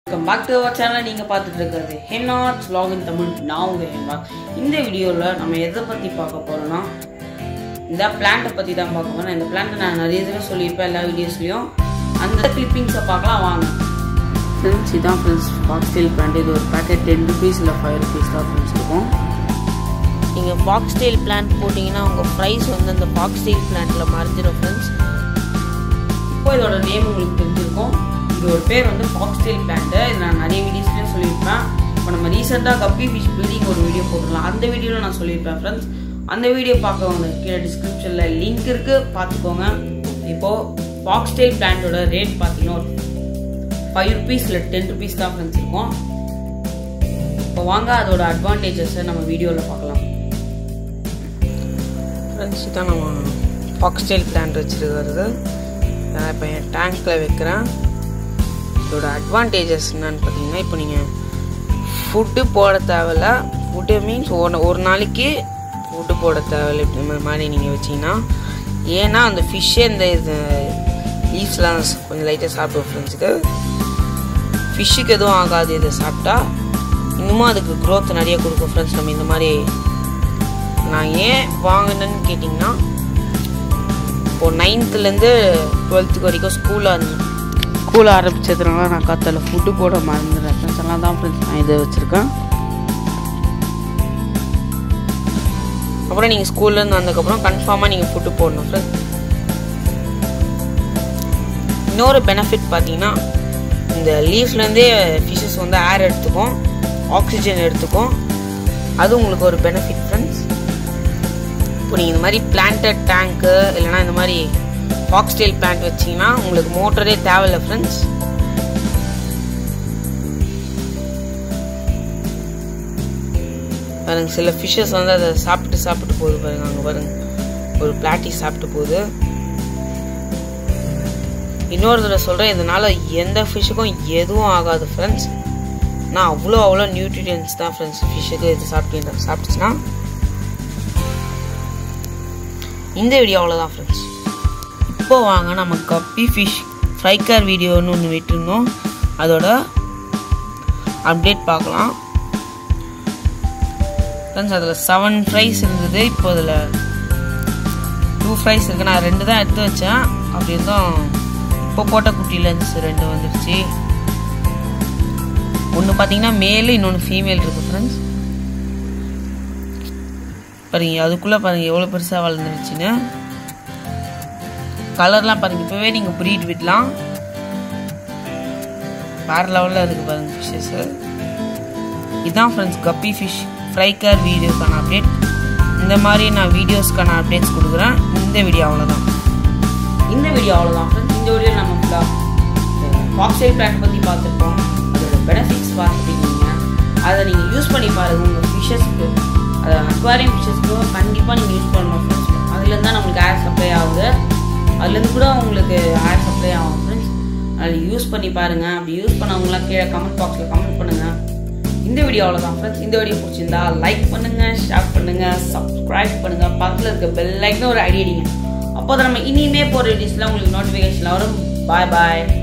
welcome back to our channel நீங்கள் பார்த்துட்டு இருக்கிறது ஹென்னாட்ஸ் vlog in தமிழ் நான் உங்கள் ஹென்னாட் இந்த வீடியோவில் நம்ம எதை பற்றி பார்க்க போகிறோம்னா இந்த பிளான்ட்டை பற்றி தான் பார்க்க போகிறோம் இந்த பிளான்ட்டை நான் நிறைய தடவை சொல்லியிருப்பேன் எல்லா வீடியோஸ்லையும் அந்த கிளிப்பிங்ஸை பார்க்கலாம் வாங்க ஃப்ரெண்ட்ஸ் இதான் ஃப்ரெண்ட்ஸ் ஃபாக்ஸ்டெயில் பிளான்ட் இது ஒரு பேக்கெட் டென் ருபீஸ் இல்லை ஃபைவ் ருபீஸ் தான் ஃப்ரெண்ட்ஸ் இருக்கும் நீங்கள் ஃபாக்ஸ்டெயில் பிளான்ட் போட்டிங்கன்னா உங்கள் ப்ரைஸ் வந்து அந்த ஃபாக்ஸ்டெயில் பிளான்ட்டில் மறைஞ்சிடும் ஃப்ரெண்ட்ஸ் இப்போ இதோட நேம் உங்களுக்கு தெரிஞ்சிருக்கும் இது ஒரு பேர் வந்து ஃபாக்ஸ்டெயில் பிளான்ட்டு இது நான் நிறைய வீடியோஸ்லேயும் சொல்லியிருப்பேன் இப்போ நம்ம ரீசெண்டாக கப்பி ஃபிஷ் பில்டிங் ஒரு வீடியோ போட்டுடலாம் அந்த வீடியோவில் நான் சொல்லியிருப்பேன் ஃப்ரெண்ட்ஸ் அந்த வீடியோ பார்க்கவங்க கீழே டிஸ்கிரிப்ஷனில் லிங்க் இருக்குது பார்த்துக்கோங்க இப்போது ஃபாக்ஸ்டெயில் பிளான்ட்டோட ரேட் பார்த்தீங்கன்னா ஒரு ஃபைவ் ருபீஸ் இல்லை டென் ருபீஸ் தான் ஃப்ரெண்ட்ஸ் இருக்கும் இப்போ வாங்க அதோட அட்வான்டேஜஸை நம்ம வீடியோவில் பார்க்கலாம் ஃப்ரெண்ட்ஸ் தான் நம்ம ஃபாக்ஸ்டெயில் பிளான்ட் வச்சுருக்கிறது நான் இப்போ என் டேங்க்கில் வைக்கிறேன் இதோட அட்வான்டேஜஸ் என்னன்னு பார்த்தீங்கன்னா இப்போ நீங்கள் ஃபுட்டு போட தேவையில்ல ஃபுட்டு மீன்ஸ் ஒரு ஒரு நாளைக்கு ஃபுட்டு போட தேவையில்ல இப்படி மாதிரி நீங்கள் வச்சிங்கன்னா ஏன்னா அந்த ஃபிஷ்ஷே இந்த இது லீவ்ஸ்லாம் கொஞ்சம் லைட்டாக சாப்பிடுவோம் ஃப்ரெண்ட்ஸுக்கு ஃபிஷ்ஷுக்கு எதுவும் ஆகாது இதை சாப்பிட்டா இன்னமும் அதுக்கு க்ரோத் நிறைய கொடுக்கும் ஃப்ரெண்ட்ஸ் நம்ம இந்த மாதிரி நான் ஏன் வாங்கினேன்னு கேட்டிங்கன்னா இப்போது நைன்த்துலேருந்து டுவெல்த்துக்கு வரைக்கும் ஸ்கூலில் ஸ்கூல் ஆரம்பிச்சதுனால நான் கத்தில் ஃபுட்டு போட மறந்துடுறேன் ஃப்ரெண்ட்ஸ் எல்லாம் தான் ஃப்ரெண்ட்ஸ் நான் இதை வச்சுருக்கேன் அப்புறம் நீங்கள் ஸ்கூல்லேருந்து வந்ததுக்கப்புறம் கன்ஃபார்மாக நீங்கள் ஃபுட்டு போடணும் ஃப்ரெண்ட்ஸ் இன்னொரு பெனிஃபிட் பார்த்தீங்கன்னா இந்த லீஃப்லேருந்தே ஃபிஷஸ் வந்து ஏர் எடுத்துக்கும் ஆக்சிஜன் எடுத்துக்கும் அது உங்களுக்கு ஒரு பெனிஃபிட் ஃப்ரெண்ட்ஸ் இப்போ நீங்கள் இந்த மாதிரி பிளான்டட் டேங்க்கு இல்லைனா இந்த மாதிரி ஃபாக்ஸ்டெயில் பிளான்ட் வச்சிங்கன்னா உங்களுக்கு மோட்டரே தேவையில்ல ஃப்ரெண்ட்ஸ் பாருங்க சில ஃபிஷ்ஷஸ் வந்து அதை சாப்பிட்டு சாப்பிட்டு போகுது பாருங்க அங்கே பாருங்க ஒரு பிளாட்டி சாப்பிட்டு போகுது இன்னொரு தடவை சொல்கிறேன் இதனால் எந்த ஃபிஷ்ஷுக்கும் எதுவும் ஆகாது ஃப்ரெண்ட்ஸ் நான் அவ்வளோ அவ்வளோ நியூட்ரியன்ஸ் தான் ஃப்ரெண்ட்ஸ் ஃபிஷ்ஷுக்கு இது சாப்பிட்டு சாப்பிட்டுச்சுன்னா இந்த வீடியோ அவ்வளோதான் ஃப்ரெண்ட்ஸ் இப்போ வாங்க நம்ம கப்பி ஃபிஷ் ஃப்ரைக்கர் வீடியோன்னு ஒன்று விட்டுருந்தோம் அதோட அப்டேட் பார்க்கலாம் ஃப்ரெண்ட்ஸ் அதில் செவன் ஃப்ரைஸ் இருந்தது இப்போ அதில் டூ ஃப்ரைஸ் இருக்குது நான் ரெண்டு தான் எடுத்து வச்சேன் அப்படி இருந்தும் இப்போ போட்ட குட்டியில் இருந்துச்சு ரெண்டு வந்துருச்சு ஒன்று பார்த்தீங்கன்னா மேலு இன்னொன்று ஃபீமேல் இருக்குது ஃப்ரெண்ட்ஸ் பாருங்க அதுக்குள்ளே பாருங்க எவ்வளோ பெருசாக வளர்ந்துருச்சுன்னு கலர்லாம் பாருங்க இப்போவே நீங்கள் ப்ரீட் விடலாம் வேற லெவலில் இருக்குது பாருங்க ஃபிஷ்ஷஸ் இதுதான் ஃப்ரெண்ட்ஸ் கப்பி ஃபிஷ் ஃப்ரைக்கர் வீடியோக்கான அப்டேட் இந்த மாதிரி நான் வீடியோஸ்க்கான அப்டேட்ஸ் கொடுக்குறேன் இந்த வீடியோ அவ்வளோதான் இந்த வீடியோ அவ்வளோதான் ஃப்ரெண்ட்ஸ் இந்த வீடியோ நம்ம ஃபுல்லாக ஃபாக்ஸைல் பிளான் பற்றி பார்த்துருக்கோம் அதோட பெனிஃபிட்ஸ் பார்த்துருக்கீங்க அதை நீங்கள் யூஸ் பண்ணி பாருங்கள் உங்கள் ஃபிஷ்ஷஸ்க்கு அது அக்வாரியம் ஃபிஷ்ஷஸ்க்கு கண்டிப்பாக நீங்கள் யூஸ் பண்ணணும் ஃப்ரெண்ட்ஸ் அதுலேருந்து தான் நம்மளுக்கு ஏர் சப்ளை ஆகுது அதுலேருந்து கூட உங்களுக்கு ஏர் சப்ளை ஆகும் ஃப்ரெண்ட்ஸ் அதில் யூஸ் பண்ணி பாருங்கள் அப்படி யூஸ் பண்ணவங்களாம் கீழே கமெண்ட் பாக்ஸில் கமெண்ட் பண்ணுங்கள் இந்த வீடியோ அவ்வளோதான் ஃப்ரெண்ட்ஸ் இந்த வீடியோ பிடிச்சிருந்தா லைக் பண்ணுங்கள் ஷேர் பண்ணுங்கள் சப்ஸ்கிரைப் பண்ணுங்கள் பக்கத்தில் இருக்க பெல் லைக்னு ஒரு ஐடியா அடிங்க அப்போ தான் நம்ம இனிமே போகிற வீடியோஸ்லாம் உங்களுக்கு நோட்டிஃபிகேஷன் வரும் பாய் பாய்